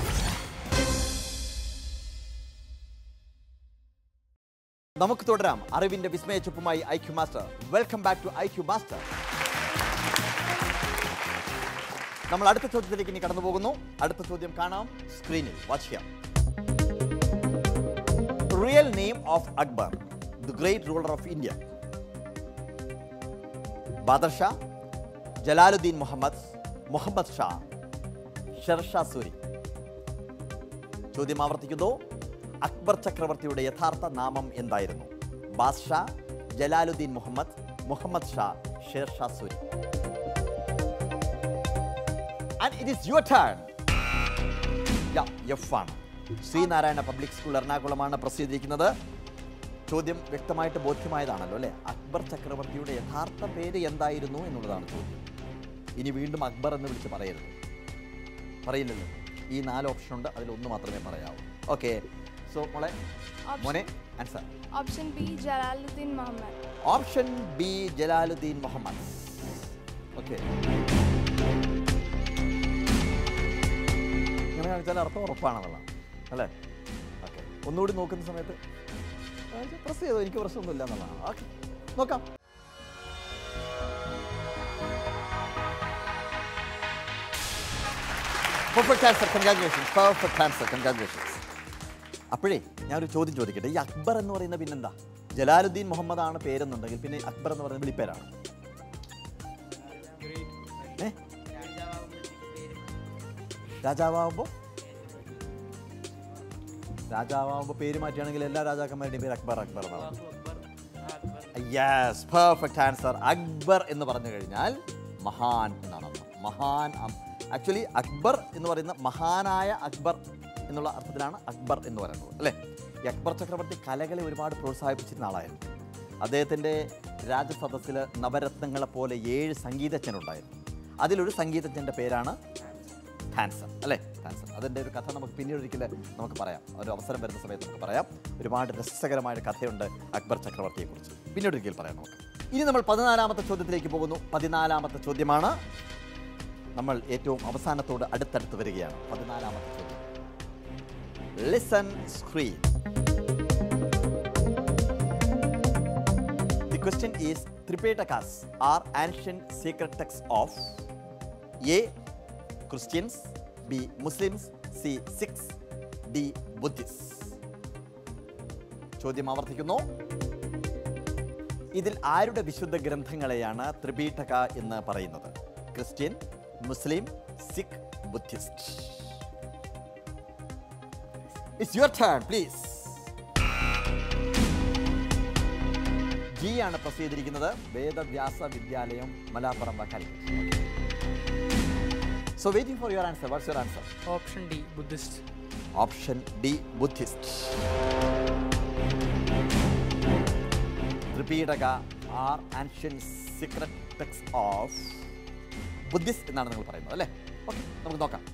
Speaker 1: നമുക്ക് തുടരാം അറിവിന്റെ വിസ്മയ ചുപ്പുമായി I Q master welcome back to I Q master നമ്മൾ അടുത്ത ചോദ്യത്തിലേക്ക് ഇനി കടന്നു പോകുന്നു അടുത്ത ചോദ്യം കാണാം സ്ക്രീനിൽ വാച്ച് ചെയ്യാം real name of Akbar the great ruler of India Badshah Jalaluddin Muhammad Muhammad Shah Shershah Suri ചോദ്യം ആവർത്തിക്കുന്നു അക്ബർ ചക്രവർത്തിയുടെ യഥാർത്ഥ നാമം എന്തായിരുന്നു Badshah Jalaluddin Muhammad Muhammad Shah Shershah Suri and it is your turn F ആണ് ശ്രീനാരായണ പബ്ലിക് സ്കൂൾ എറണാകുളമാണ് പ്രസിദ്ധീകരിക്കുന്നത് ചോദ്യം വ്യക്തമായിട്ട് ബോധ്യമായതാണല്ലോ അല്ലേ അക്ബർ ചക്രവർത്തിയുടെ യഥാർത്ഥ പേര് എന്തായിരുന്നു എന്നുള്ളതാണ് ചോദ്യം ഇനി വീണ്ടും അക്ബർ എന്ന് വിളിച്ച് പറയരുത് പറയില്ലല്ലോ ഈ നാല് ഓപ്ഷൻ ഉണ്ട് അതിൽ ഒന്ന് മാത്രമേ പറയാവൂ ഓക്കെ സോ മോളെ മോനെ answer
Speaker 2: Option B Jalaluddin Muhammad.
Speaker 1: Option B Jalaluddin Muhammad okay ഇങ്ങനെ കാണിച്ചാൽ അർത്ഥം ഉറപ്പാണെന്നുള്ളതാണ് അല്ലേ ഓക്കെ ഒന്നുകൂടി നോക്കുന്ന സമയത്ത് പ്രസ് ചെയ്തോ എനിക്ക് പ്രശ്നമൊന്നുമില്ല എന്നുള്ളതാണ് ഓക്കെ നോക്കാം perfect answer congratulations perfect answer congratulations അപ്പോഴേ ഞാനൊരു ചോദ്യം ചോദിക്കട്ടെ ഈ അക്ബർ എന്ന് പറയുന്ന പിന്നെന്താ ജലാലുദ്ദീൻ മുഹമ്മദ് ആണ് പേരെന്നുണ്ടെങ്കിൽ പിന്നെ അക്ബർ എന്ന് പറയുന്ന വിളിപ്പേരാണ് ഏ രാജാവാകുമ്പോൾ രാജാവാകുമ്പോൾ പേര് മാറ്റുകയാണെങ്കിൽ എല്ലാ രാജാക്കന്മാരുടെയും പേര് അക്ബർ അക്ബർ എന്നാണ് യെസ് പെർഫെക്റ്റ് ആൻസർ അക്ബർ എന്ന് പറഞ്ഞു കഴിഞ്ഞാൽ മഹാൻ എന്നാണ് അർത്ഥം മഹാൻ ആക്ച്വലി അക്ബർ എന്ന് പറയുന്ന മഹാനായ അക്ബർ എന്നുള്ള അർത്ഥത്തിലാണ് അക്ബർ എന്ന് പറയുന്നത് അല്ലേ ഈ അക്ബർ ചക്രവർത്തി കലകളെ ഒരുപാട് പ്രോത്സാഹിപ്പിച്ചിരുന്ന ആളായിരുന്നു അദ്ദേഹത്തിൻ്റെ രാജസദസ്സിൽ നവരത്നങ്ങളെ പോലെ ഏഴ് സംഗീതജ്ഞനുണ്ടായിരുന്നു അതിലൊരു സംഗീതജ്ഞൻ്റെ പേരാണ് ടാൻസർ അല്ലേ ടാൻസർ അതിൻ്റെ ഒരു കഥ നമുക്ക് പിന്നീട് ഒരിക്കൽ നമുക്ക് പറയാം ഒരു അവസരം വരുന്ന സമയത്ത് നമുക്ക് പറയാം ഒരുപാട് രസകരമായ ഒരു കഥയുണ്ട് അക്ബർ ചക്രവർത്തിയെക്കുറിച്ച് പിന്നീട് ഒരിക്കൽ പറയാം നമുക്ക് ഇനി നമ്മൾ പതിനാലാമത്തെ ചോദ്യത്തിലേക്ക് പോകുന്നു പതിനാലാമത്തെ ചോദ്യമാണ് നമ്മൾ ഏറ്റവും അവസാനത്തോട് അടുത്തടുത്ത് വരികയാണ് പതിനാലാമത്തെ ചോദ്യം listen screen The question is Tripitakas are ancient secret texts of A. Christians, B. Muslims, C. Sikhs, D. Buddhists. ചോദ്യം ആവർത്തിക്കുന്നു ഇതിൽ ആരുടെ വിശുദ്ധ ഗ്രന്ഥങ്ങളെയാണ് ത്രിപീഠക എന്ന് പറയുന്നത് Christian Muslim Sikh Buddhist it's your turn please G ആണ് പ്രസിദ്ധീകരിക്കുന്നത് Vedavyasa Vidyalayam Malappuram Calicut so waiting for your answer what's your answer
Speaker 3: option D Buddhist
Speaker 1: option D Buddhist Tripitaka are ancient secret texts of Buddhist എന്നാണ് നിങ്ങൾ പറയുന്നത് അല്ലേ ഓക്കെ നമുക്ക് നോക്കാം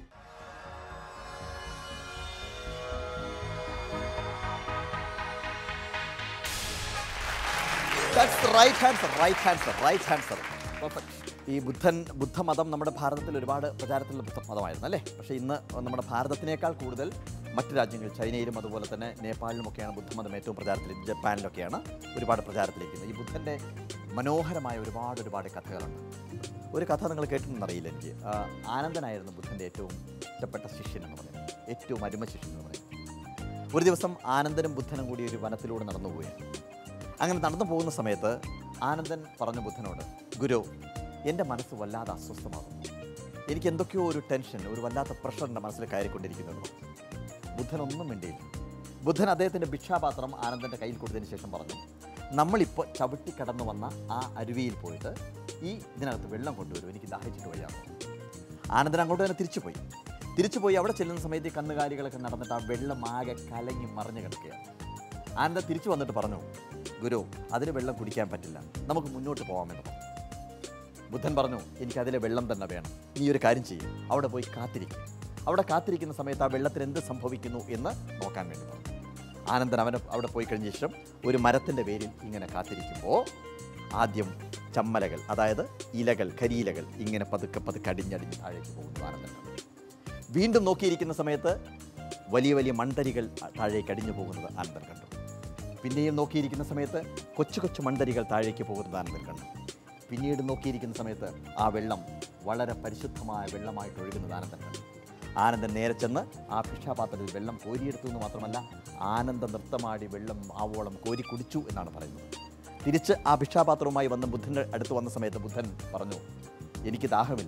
Speaker 1: right answer right answer right answer ഈ ബുദ്ധൻ ബുദ്ധമതം നമ്മുടെ ഭാരതത്തിൽ ഒരുപാട് പ്രചാരത്തിലുള്ള ബുദ്ധ മതമായിരുന്നു അല്ലേ പക്ഷേ ഇന്ന് നമ്മുടെ ഭാരതത്തിനേക്കാൾ കൂടുതൽ മറ്റ് രാജ്യങ്ങൾ ചൈനയിലും അതുപോലെ തന്നെ നേപ്പാളിലുമൊക്കെയാണ് ബുദ്ധമതം ഏറ്റവും പ്രചാരത്തിൽ ജപ്പാനിലൊക്കെയാണ് ഒരുപാട് പ്രചാരത്തിലിരിക്കുന്നത് ഈ ബുദ്ധൻ്റെ മനോഹരമായ ഒരുപാട് ഒരുപാട് കഥകളുണ്ട് ഒരു കഥ നിങ്ങൾ കേട്ടിട്ടുണ്ടെന്നറിയില്ല എനിക്ക് ആ, ആനന്ദനായിരുന്നു ബുദ്ധൻ്റെ ഏറ്റവും ഇഷ്ടപ്പെട്ട ശിഷ്യൻ എന്ന് പറയുന്നത് ഏറ്റവും അരുമ ശിഷ്യൻ എന്ന് പറയുന്നത് ഒരു ദിവസം ആനന്ദനും ബുദ്ധനും കൂടി ഒരു വനത്തിലൂടെ നടന്നു പോവുകയാണ് അങ്ങനെ നടന്നു പോകുന്ന സമയത്ത് ആനന്ദൻ പറഞ്ഞു ബുദ്ധനോട് ഗുരു എൻ്റെ മനസ്സ് വല്ലാതെ അസ്വസ്ഥമാകും എനിക്ക് എന്തൊക്കെയോ ഒരു ടെൻഷൻ ഒരു വല്ലാത്ത പ്രഷർ എൻ്റെ മനസ്സിൽ കയറിക്കൊണ്ടിരിക്കുന്നത് ബുദ്ധൻ ഒന്നും മിണ്ടിയില്ല ബുദ്ധൻ അദ്ദേഹത്തിൻ്റെ ഭിക്ഷാപാത്രം ആനന്ദൻ്റെ കയ്യിൽ കൊടുത്തതിന് ശേഷം പറഞ്ഞു നമ്മളിപ്പോൾ ചവിട്ടി കടന്നു വന്ന ആ അരുവിയിൽ പോയിട്ട് ഈ ഇതിനകത്ത് വെള്ളം കൊണ്ടുവരും എനിക്ക് ദാഹിച്ചിട്ട് വയ്യാമോ ആനന്ദൻ അങ്ങോട്ട് തന്നെ തിരിച്ചു പോയി തിരിച്ചു പോയി അവിടെ ചെല്ലുന്ന സമയത്ത് ഈ കന്നുകാലികളൊക്കെ നടന്നിട്ട് ആ വെള്ളം ആകെ കലങ്ങി മറിഞ്ഞു കിടക്കുകയാണ് ആനന്ദൻ തിരിച്ചു വന്നിട്ട് പറഞ്ഞു ഗുരു അതിന് വെള്ളം കുടിക്കാൻ പറ്റില്ല നമുക്ക് മുന്നോട്ട് പോകാമെന്ന് പറഞ്ഞു ബുദ്ധൻ പറഞ്ഞു എനിക്ക് അതിലെ വെള്ളം തന്നെ വേണം നീ ഒരു കാര്യം ചെയ്യും അവിടെ പോയി കാത്തിരിക്കും അവിടെ കാത്തിരിക്കുന്ന സമയത്ത് ആ വെള്ളത്തിന് എന്ത് സംഭവിക്കുന്നു എന്ന് നോക്കാൻ വേണ്ടി പറഞ്ഞു ആനന്ദൻ അവന് അവിടെ പോയി കഴിഞ്ഞ ശേഷം ഒരു മരത്തിൻ്റെ പേരിൽ ഇങ്ങനെ കാത്തിരിക്കുമ്പോൾ ആദ്യം ചമ്മലകൾ അതായത് ഇലകൾ കരിയിലകൾ ഇങ്ങനെ പതുക്കെ പതുക്കെ അടിഞ്ഞടിഞ്ഞ് താഴേക്ക് പോകുന്നു ആനന്ദൻ കണ്ടു. വീണ്ടും നോക്കിയിരിക്കുന്ന സമയത്ത് വലിയ വലിയ മൺതരികൾ താഴേക്ക് അടിഞ്ഞു പോകുന്നത് ആനന്ദൻ കണ്ടു പിന്നെയും നോക്കിയിരിക്കുന്ന സമയത്ത് കൊച്ചു കൊച്ചു മൺതരികൾ താഴേക്ക് പോകുന്നത് ആനന്ദൻ കണ്ടു പിന്നീട് നോക്കിയിരിക്കുന്ന സമയത്ത് ആ വെള്ളം വളരെ പരിശുദ്ധമായ വെള്ളമായിട്ട് ഒഴുകുന്നത് ആനന്ദൻ കണ്ടു ആനന്ദൻ നേരെ ചെന്ന് ആ ഭിക്ഷാപാത്രത്തിൽ വെള്ളം കോരിയെടുത്തു എന്ന് മാത്രമല്ല ആനന്ദ നൃത്തമാടി വെള്ളം ആവോളം കോരി കുടിച്ചു എന്നാണ് പറയുന്നത് തിരിച്ച് ആ ഭിക്ഷാപാത്രവുമായി വന്ന് ബുദ്ധൻ്റെ അടുത്ത് വന്ന സമയത്ത് ബുദ്ധൻ പറഞ്ഞു എനിക്ക് ദാഹമില്ല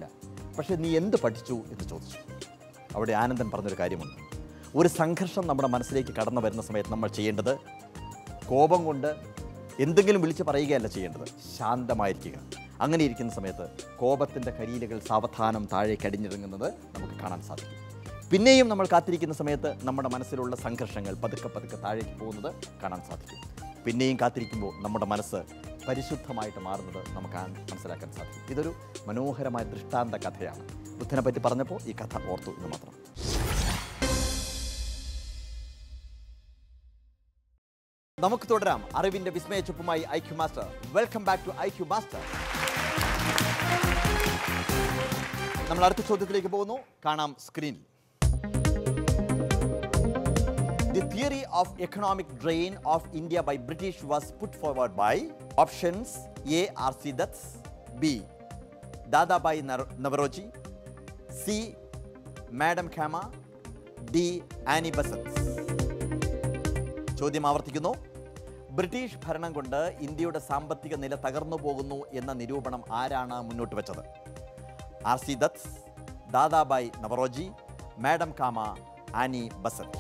Speaker 1: പക്ഷേ നീ എന്ത് പഠിച്ചു എന്ന് ചോദിച്ചു അവിടെ ആനന്ദൻ പറഞ്ഞൊരു കാര്യമുണ്ട് ഒരു സംഘർഷം നമ്മുടെ മനസ്സിലേക്ക് കടന്നു വരുന്ന സമയത്ത് നമ്മൾ ചെയ്യേണ്ടത് കോപം കൊണ്ട് എന്തെങ്കിലും വിളിച്ച് പറയുകയല്ല ചെയ്യേണ്ടത് ശാന്തമായിരിക്കുക അങ്ങനെ ഇരിക്കുന്ന സമയത്ത് കോപത്തിൻ്റെ കരിയിലുകൾ സാവധാനം താഴേക്ക് അടിഞ്ഞിറങ്ങുന്നത് നമുക്ക് കാണാൻ സാധിക്കും പിന്നെയും നമ്മൾ കാത്തിരിക്കുന്ന സമയത്ത് നമ്മുടെ മനസ്സിലുള്ള സംഘർഷങ്ങൾ പതുക്കെ പതുക്കെ താഴേക്ക് പോകുന്നത് കാണാൻ സാധിക്കും പിന്നെയും കാത്തിരിക്കുമ്പോൾ നമ്മുടെ മനസ്സ് പരിശുദ്ധമായിട്ട് മാറുന്നത് നമുക്ക് ആ- മനസ്സിലാക്കാൻ സാധിക്കും ഇതൊരു മനോഹരമായ ദൃഷ്ടാന്ത കഥയാണ് ബുദ്ധനെ പറ്റി പറഞ്ഞപ്പോൾ ഈ കഥ ഓർത്തു എന്ന് മാത്രം നമുക്ക് തുടരാം അറിവിന്റെ വിസ്മയ ചുപ്പുമായി I Q master welcome back to I Q master നമ്മൾ അടുത്ത ചോദ്യത്തിലേക്ക് പോകുന്നു കാണാം സ്ക്രീനിൽ The theory of economic drain of India by British was put forward by options A. R.C. Dutt, B. Dadabhai Nar- Navroji, C. Madam Kama, D. Annie Besant. ചോദ്യം ആവർത്തിക്കുന്നു British ഭരണം കൊണ്ട് ഇന്ത്യയുടെ സാമ്പത്തിക നില തകർന്നു പോകുന്നു എന്ന നിരൂപണം ആരാണ് മുന്നോട്ട് വെച്ചത് R C Dutt Dadabhai Naoroji madam Cama Annie Besant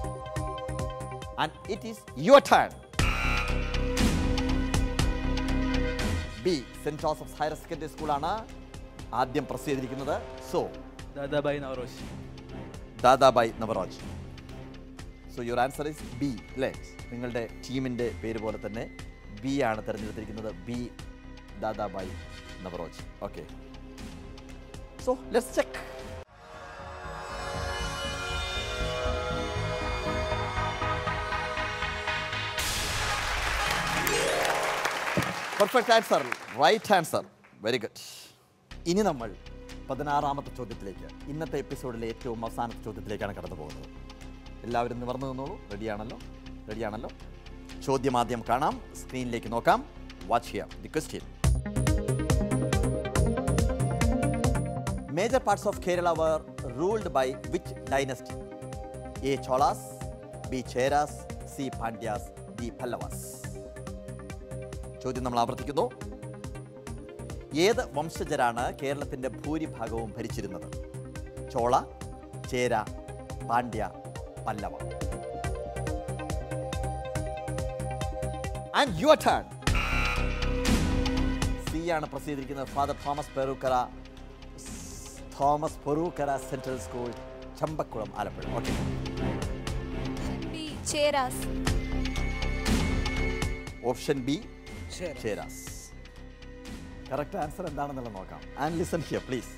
Speaker 1: and it is your turn B saint Joseph's higher secondary സ്കൂളാണ് ആദ്യം പ്രസ് ചെയ്തിരിക്കുന്നത് so
Speaker 3: Dadabhai Naoroji
Speaker 1: Dadabhai Naoroji so your answer is B അല്ലേ നിങ്ങളുടെ ടീമിൻ്റെ പേര് പോലെ തന്നെ ബി ആണ് തിരഞ്ഞെടുത്തിരിക്കുന്നത് B Dadabhai Naoroji okay so let's check perfect answer right answer very good ഇനി നമ്മൾ പതിനാറാമത്തെ ചോദ്യത്തിലേക്ക് ഇന്നത്തെ എപ്പിസോഡിലെ ഏറ്റവും അവസാനത്തെ ചോദ്യത്തിലേക്കാണ് കടന്നു പോകുന്നത് എല്ലാവരും നിവർന്നു നിന്നോളൂ റെഡിയാണല്ലോ റെഡിയാണല്ലോ ചോദ്യം ആദ്യം കാണാം സ്ക്രീനിലേക്ക് നോക്കാം വാച്ച് ചെയ്യാം the question major parts of Kerala were ruled by which dynasty A Cholas B Cheras C Pandyas D Pallavas ചോദ്യം നമ്മൾ ആവർത്തിക്കുന്നു ഏത് വംശജരാണ് കേരളത്തിന്റെ ഭൂരിഭാഗവും ഭരിച്ചിരുന്നത് Chola Chera Pandya Pallava and your turn C ആണ് പ്രസ് ചെയ്തിരിക്കുന്നത് father Thomas Perukkara Thomas Perukkara central school Champakkulam Alappuzha okay
Speaker 2: B. Cheras.
Speaker 1: Option B Cheras correct answer എന്താണെന്നുള്ളത് നോക്കാം and listen here please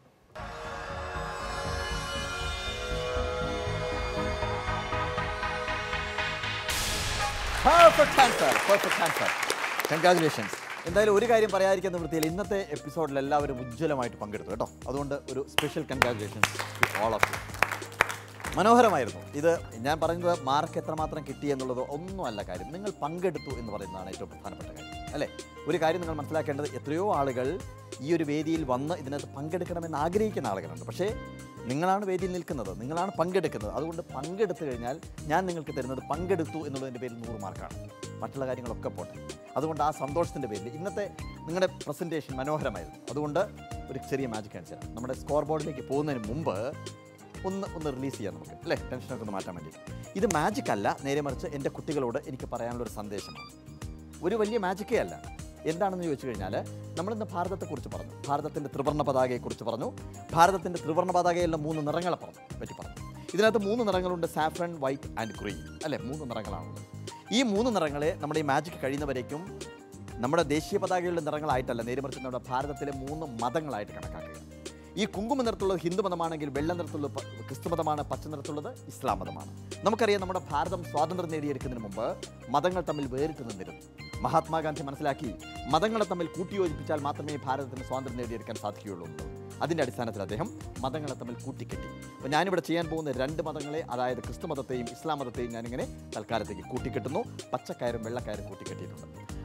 Speaker 1: perfect answer perfect answer congratulations എന്തായാലും ഒരു കാര്യം പറയാതിരിക്കാൻ നിവൃത്തിയില്ല ഇന്നത്തെ എപ്പിസോഡിൽ എല്ലാവരും ഉജ്ജ്വലമായിട്ട് പങ്കെടുത്തു കേട്ടോ അതുകൊണ്ട് ഒരു special congratulations to all of you മനോഹരമായിരുന്നു ഇത് ഞാൻ പറയുന്നത് മാർക്ക് എത്രമാത്രം കിട്ടി എന്നുള്ളത് ഒന്നുമല്ല കാര്യം നിങ്ങൾ പങ്കെടുത്തു എന്ന് പറയുന്നതാണ് ഏറ്റവും പ്രധാനപ്പെട്ട കാര്യം അല്ലേ ഒരു കാര്യം നിങ്ങൾ മനസ്സിലാക്കേണ്ടത് എത്രയോ ആളുകൾ ഈ ഒരു വേദിയിൽ വന്ന് ഇതിനകത്ത് പങ്കെടുക്കണമെന്ന് ആഗ്രഹിക്കുന്ന ആളുകളുണ്ട് പക്ഷേ നിങ്ങളാണ് വേദിയിൽ നിൽക്കുന്നത് നിങ്ങളാണ് പങ്കെടുക്കുന്നത് അതുകൊണ്ട് പങ്കെടുത്തു കഴിഞ്ഞാൽ ഞാൻ നിങ്ങൾക്ക് തരുന്നത് പങ്കെടുത്തു എന്നുള്ളതിൻ്റെ പേരിൽ നൂറ് മാർക്കാണ് മറ്റുള്ള കാര്യങ്ങളൊക്കെ പോട്ടെ അതുകൊണ്ട് ആ സന്തോഷത്തിൻ്റെ പേരിൽ ഇന്നത്തെ നിങ്ങളുടെ പ്രസൻറ്റേഷൻ മനോഹരമായിരുന്നു അതുകൊണ്ട് ഒരു ചെറിയ മാജിക് കാണിച്ചു തരാം നമ്മുടെ സ്കോർ ബോർഡിലേക്ക് പോകുന്നതിന് മുമ്പ് ഒന്ന് ഒന്ന് റിലീസ് ചെയ്യാം നമുക്ക് അല്ലേ ടെൻഷനൊക്കെ ഒന്ന് മാറ്റാൻ വേണ്ടി ഇത് മാജിക് അല്ല നേരെ മറിച്ച് എൻ്റെ കുട്ടികളോട് എനിക്ക് പറയാനുള്ള ഒരു സന്ദേശമാണ് ഒരു വലിയ മാജിക്കേ അല്ല എന്താണെന്ന് ചോദിച്ചു കഴിഞ്ഞാൽ നമ്മളിന്ന് ഭാരതത്തെക്കുറിച്ച് പറഞ്ഞു ഭാരതത്തിൻ്റെ ത്രിവർണ്ണ പതാകയെക്കുറിച്ച് പറഞ്ഞു ഭാരതത്തിൻ്റെ ത്രിവർണ്ണ പതാകയിലുള്ള മൂന്ന് നിറങ്ങളെ പറഞ്ഞു പറ്റി പറഞ്ഞു ഇതിനകത്ത് മൂന്ന് നിറങ്ങളുണ്ട് സാഫ്രൺ വൈറ്റ് ആൻഡ് ഗ്രീൻ അല്ലേ മൂന്ന് നിറങ്ങളാണുള്ളത് ഈ മൂന്ന് നിറങ്ങളെ നമ്മുടെ ഈ മാജിക് കഴിയുന്നവരേക്കും നമ്മുടെ ദേശീയ പതാകയുടെ നിറങ്ങളായിട്ടല്ല നേരെ മറിച്ച് നമ്മുടെ ഭാരതത്തിലെ മൂന്ന് മതങ്ങളായിട്ട് കണക്കാക്കുക ഈ കുങ്കുമ നിറത്തുള്ളത് ഹിന്ദു മതമാണെങ്കിൽ വെള്ള നിറത്തുള്ളത് പ- ക്രിസ്തു മതമാണ് പച്ച നിറത്തുള്ളത് ഇസ്ലാം മതമാണ് നമുക്കറിയാം നമ്മുടെ ഭാരതം സ്വാതന്ത്ര്യം നേടിയെടുക്കുന്നതിന് മുമ്പ് മതങ്ങൾ തമ്മിൽ വേറിട്ട് നിന്നിരുന്നു മഹാത്മാഗാന്ധി മനസ്സിലാക്കി മതങ്ങളെ തമ്മിൽ കൂട്ടിയോജിപ്പിച്ചാൽ മാത്രമേ ഭാരതത്തിന് സ്വാതന്ത്ര്യം നേടിയെടുക്കാൻ സാധിക്കുകയുള്ളൂ എന്നുള്ളത്. അതിൻ്റെ അടിസ്ഥാനത്തിൽ അദ്ദേഹം മതങ്ങളെ തമ്മിൽ കൂട്ടിക്കെട്ടി അപ്പോൾ ഞാനിവിടെ ചെയ്യാൻ പോകുന്ന രണ്ട് മതങ്ങളെ അതായത് ക്രിസ്തു മതത്തെയും ഇസ്ലാം മതത്തെയും ഞാനിങ്ങനെ തൽക്കാലത്തേക്ക് കൂട്ടിക്കെട്ടുന്നു പച്ചക്കയറും വെള്ളക്കയറും കൂട്ടിക്കെട്ടിയിട്ടുണ്ട്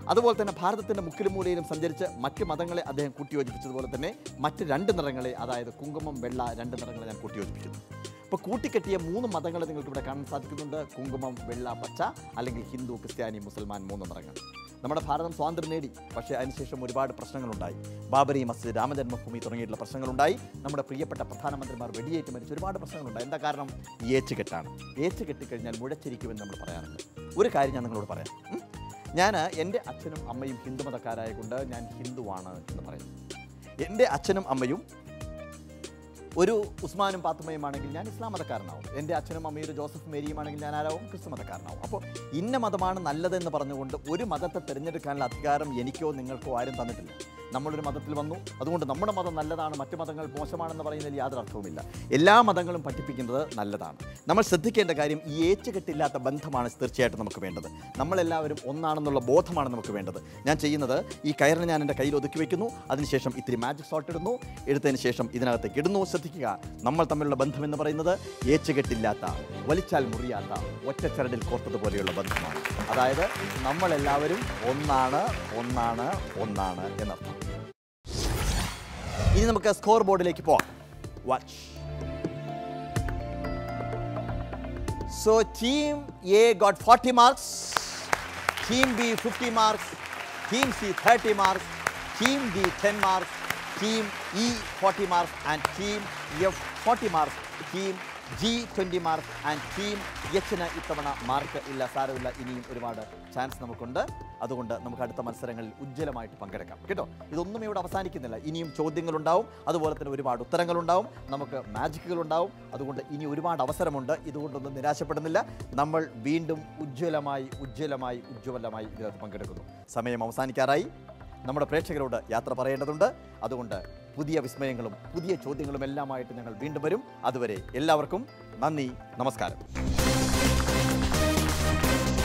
Speaker 1: അതുപോലെ തന്നെ ഭാരതത്തിൻ്റെ മുക്കിലും മൂലയിലും സഞ്ചരിച്ച് മറ്റ് മതങ്ങളെ അദ്ദേഹം കൂട്ടിയോജിപ്പിച്ചതുപോലെ തന്നെ മറ്റ് രണ്ട് നിറങ്ങളെ അതായത് കുങ്കുമം വെള്ള രണ്ട് നിറങ്ങളെ ഞാൻ കൂട്ടിയോജിപ്പിക്കുന്നു ഇപ്പോൾ കൂട്ടിക്കെട്ടിയ മൂന്ന് മതങ്ങളെ നിങ്ങൾക്ക് ഇവിടെ കാണാൻ സാധിക്കുന്നുണ്ട് കുങ്കുമം വെള്ള പച്ച അല്ലെങ്കിൽ ഹിന്ദു ക്രിസ്ത്യാനി മുസൽമാൻ മൂന്ന് നിറങ്ങൾ നമ്മുടെ ഭാരതം സ്വാതന്ത്ര്യം നേടി പക്ഷേ അതിനുശേഷം ഒരുപാട് പ്രശ്നങ്ങളുണ്ടായി ബാബരി മസ്ജിദ് രാമജന്മഭൂമി തുടങ്ങിയിട്ടുള്ള പ്രശ്നങ്ങളുണ്ടായി നമ്മുടെ പ്രിയപ്പെട്ട പ്രധാനമന്ത്രിമാർ വെടിയേറ്റ് മരിച്ച ഒരുപാട് പ്രശ്നങ്ങളുണ്ടായി എന്താ കാരണം ഈ ഏച്ചുകെട്ടാണ് ഏച്ച് കെട്ടിക്കഴിഞ്ഞാൽ മുഴച്ചിരിക്കുമെന്ന് നമ്മൾ പറയാറുണ്ട് ഒരു കാര്യം ഞാൻ നിങ്ങളോട് പറയാം ഉം? ഞാൻ എൻ്റെ അച്ഛനും അമ്മയും ഹിന്ദുമതക്കാരായ കൊണ്ട് ഞാൻ ഹിന്ദുവാണ് എന്ന് പറയുന്നു എൻ്റെ അച്ഛനും അമ്മയും ഒരു ഉസ്മാനും പാത്തുമ്മയും ആണെങ്കിൽ ഞാൻ ഇസ്ലാം മതക്കാരനാവും എൻ്റെ അച്ഛനും അമ്മയും ഒരു ജോസഫ് മേരിയും ആണെങ്കിൽ ഞാൻ ആരാവും ക്രിസ്തു മതക്കാരനാവും അപ്പോൾ ഇന്ന മതമാണ് നല്ലതെന്ന് പറഞ്ഞുകൊണ്ട് ഒരു മതത്തെ തിരഞ്ഞെടുക്കാനുള്ള അധികാരം എനിക്കോ നിങ്ങൾക്കോ ആരും തന്നിട്ടില്ല നമ്മളൊരു മതത്തിൽ വന്നു അതുകൊണ്ട് നമ്മുടെ മതം നല്ലതാണ് മറ്റു മതങ്ങൾ മോശമാണെന്ന് പറയുന്നതിൽ യാതൊരു അർത്ഥവുമില്ല എല്ലാ മതങ്ങളും പഠിപ്പിക്കുന്നത് നല്ലതാണ് നമ്മൾ ശ്രദ്ധിക്കേണ്ട കാര്യം ഈ ഏച്ചുകെട്ടില്ലാത്ത ബന്ധമാണ് തീർച്ചയായിട്ടും നമുക്ക് വേണ്ടത് നമ്മളെല്ലാവരും ഒന്നാണെന്നുള്ള ബോധമാണ് നമുക്ക് വേണ്ടത് ഞാൻ ചെയ്യുന്നത് ഈ കയറിനെ ഞാൻ എൻ്റെ കയ്യിൽ ഒതുക്കി വെക്കുന്നു അതിനുശേഷം ഇത്തിരി മാജിക് സോൾട്ട് ഇടുന്നു എടുത്തതിന് ശേഷം ഇതിനകത്തേക്ക് ഇടുന്നു ശ്രദ്ധിക്കുക നമ്മൾ തമ്മിലുള്ള ബന്ധം എന്ന് പറയുന്നത് ഏച്ചുകെട്ടില്ലാത്ത വലിച്ചാൽ മുറിയാത്ത ഒറ്റച്ചരടിൽ കോർത്തതുപോലെയുള്ള ബന്ധമാണ് അതായത് നമ്മളെല്ലാവരും ഒന്നാണ് ഒന്നാണ് ഒന്നാണ് എന്നർത്ഥം ഇനി നമുക്ക് സ്കോർ ബോർഡിലേക്ക് പോവാം watch so team A got forty marks team B fifty marks team C thirty marks team D ten marks team E forty marks and team F forty marks team G twenty marks and team എച്ചിന് ഇത്തവണ mark ഇല്ല സാരമില്ല ഇനിയും ഒരുപാട് chance നമുക്കുണ്ട് അതുകൊണ്ട് നമുക്ക് അടുത്ത മത്സരങ്ങളിൽ ഉജ്ജ്വലമായിട്ട് പങ്കെടുക്കാം കേട്ടോ ഇതൊന്നും ഇവിടെ അവസാനിക്കുന്നില്ല ഇനിയും ചോദ്യങ്ങളുണ്ടാവും അതുപോലെ തന്നെ ഒരുപാട് ഉത്തരങ്ങളുണ്ടാവും നമുക്ക് മാജിക്കുകൾ ഉണ്ടാവും അതുകൊണ്ട് ഇനി ഒരുപാട് അവസരമുണ്ട് ഇതുകൊണ്ടൊന്നും നിരാശപ്പെടുന്നില്ല നമ്മൾ വീണ്ടും ഉജ്ജ്വലമായി ഉജ്ജ്വലമായി ഉജ്ജ്വലമായി ഇതിനകത്ത് പങ്കെടുക്കുന്നു സമയം അവസാനിക്കാറായി നമ്മുടെ പ്രേക്ഷകരോട് യാത്ര പറയേണ്ടതുണ്ട് അതുകൊണ്ട് പുതിയ വിസ്മയങ്ങളും പുതിയ ചോദ്യങ്ങളും എല്ലാമായിട്ട് ഞങ്ങൾ വീണ്ടും വരും അതുവരെ എല്ലാവർക്കും നന്ദി നമസ്കാരം